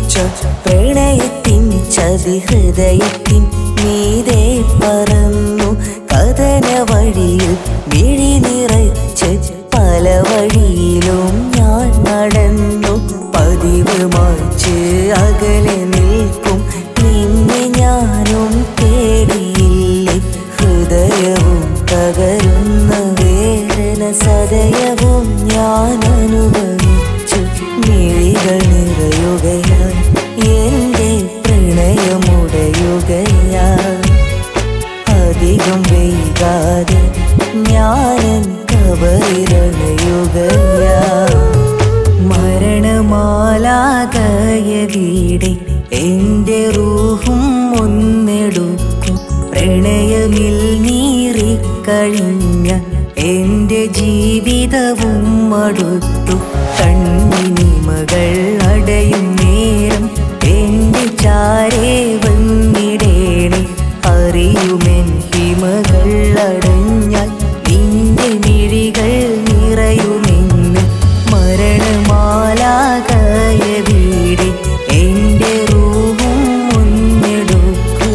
ഒളിച്ച പ്രണയത്തിൻ ചതി ഹൃദയത്തിൻ മീതെ പറന്നു കഥന വഴിയിൽ മിഴി നിറച്ച് പല വഴിയിലും ഞാൻ നടന്നു പതിവ് മാച്ച് അകലെ നിൽക്കും നിന്നെ ഞാനും തേടിയില്ലേ ഹൃദയവും തകരുന്ന വേദന സദയവും ഞാൻ അനുഭവിച്ചു മിഴികൾ നിറയുകയാൽ എൻ്റെ പ്രണയമുടയുകയാൽ അധികം വൈകാതെ ഞാനൻ കബറിലണയുകയാ മരണമാലാകയ വീടെ എൻ്റെ റൂഹും ഒന്നെടുക്കും പ്രണയമിൽ നീറിക്കഴിഞ്ഞ എൻ്റെ ജീവിതവും മടുത്തു കണ്ണിനിമകൾ അടയും നേരം എൻ്റെ ചാരേ വന്നിടേണേ അറിയുമെൻ ഹിമകൾ അടഞ്ഞാൽ നിന്റെ മിഴികൾ നിറയുമെന്ന് മരണമാലാകായ വീട് എൻ്റെ റൂഹും മുന്നെടുക്കൂ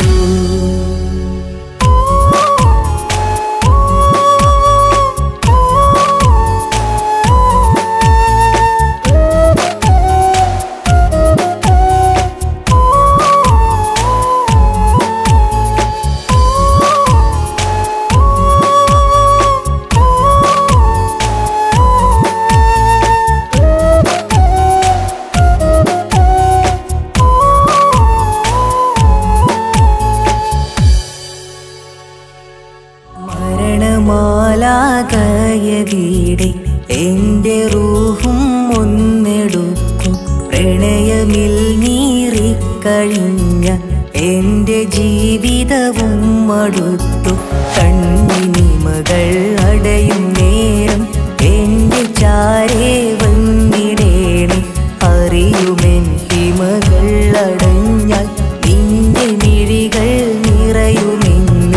മരണമാലാകായ വീടെ എൻ്റെ റൂഹും ഒന്നെടുക്കും പ്രണയമിൽ നീറിക്കഴിഞ്ഞ എൻ്റെ ജീവിതവും മടുത്തു കണ്ണിനിമകൾ അടയും നേരം എൻ്റെ ചാരേ വന്നിടേണേ അറിയുമെൻ ഹിമകൾ അടഞ്ഞാൽ നിന്റെ മിഴികൾ നിറയുമെന്ന്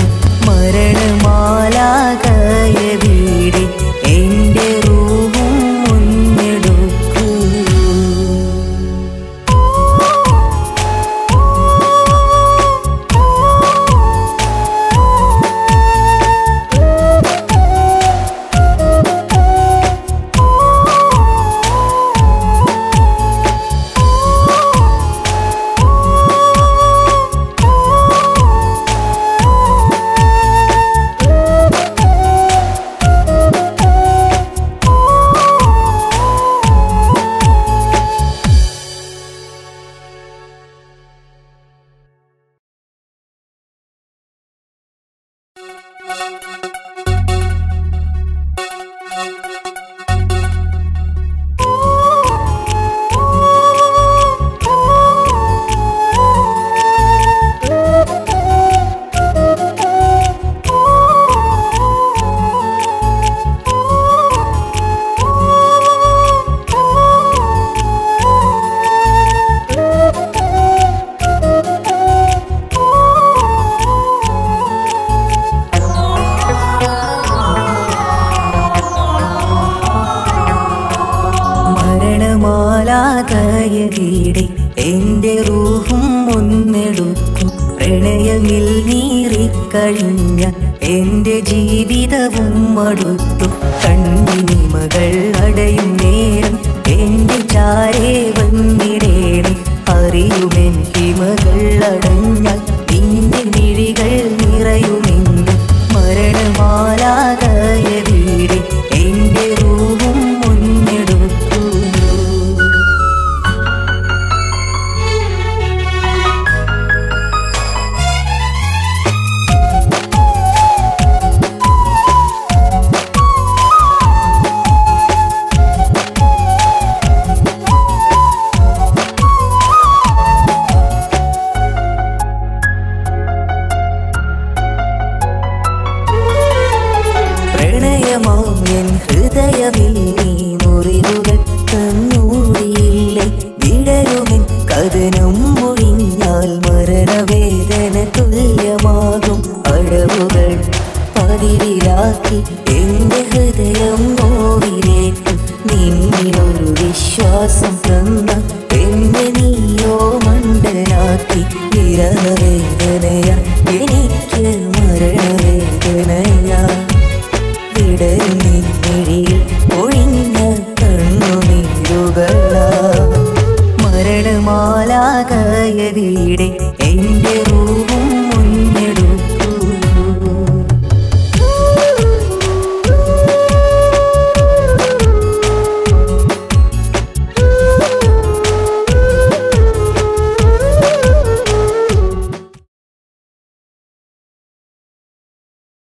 മരണമാലാകായ വീട് എൻ്റെ റൂഹും മുന്നെടുക്കൂ മരണമാലാകായ വീടെ എൻ്റെ റൂഹും ഒന്നെടുക്കും പ്രണയമിൽ നീറിക്കഴിഞ്ഞ എൻ്റെ ജീവിതവും മടുത്തു കണ്ണിനിമകൾ അടയും നേരം എൻ്റെ ചാരേ വന്നിടേണേ അറിയുമെൻ ഹിമകൾ അടഞ്ഞാൽ നിന്റെ മിഴികൾ നിറയുമെന്ന് മരണമാലാകായ വീട് എൻ്റെ റൂഹും മുന്നെടുത്തു പ്രണയമാം എൻ ഹൃദയമിൽ നീ മുറിവുകൾ തന്നൂടിയില്ലേ വിടരുമെൻ കഥനം ഒഴിഞ്ഞാൽ മരണവേദന തുല്യമാകും അടവുകൾ പതിരിലാക്കി എന്റെ ഹൃദയം നോവിലേക്കും നിന്നിലൊരു വിശ്വാസം തന്ന എന്നെ നീ പിടരും നിന്നിഴിയിൽ ഒഴിഞ്ഞ കണ്ണുനീരുകളാ മരണമാലാകയതിടെ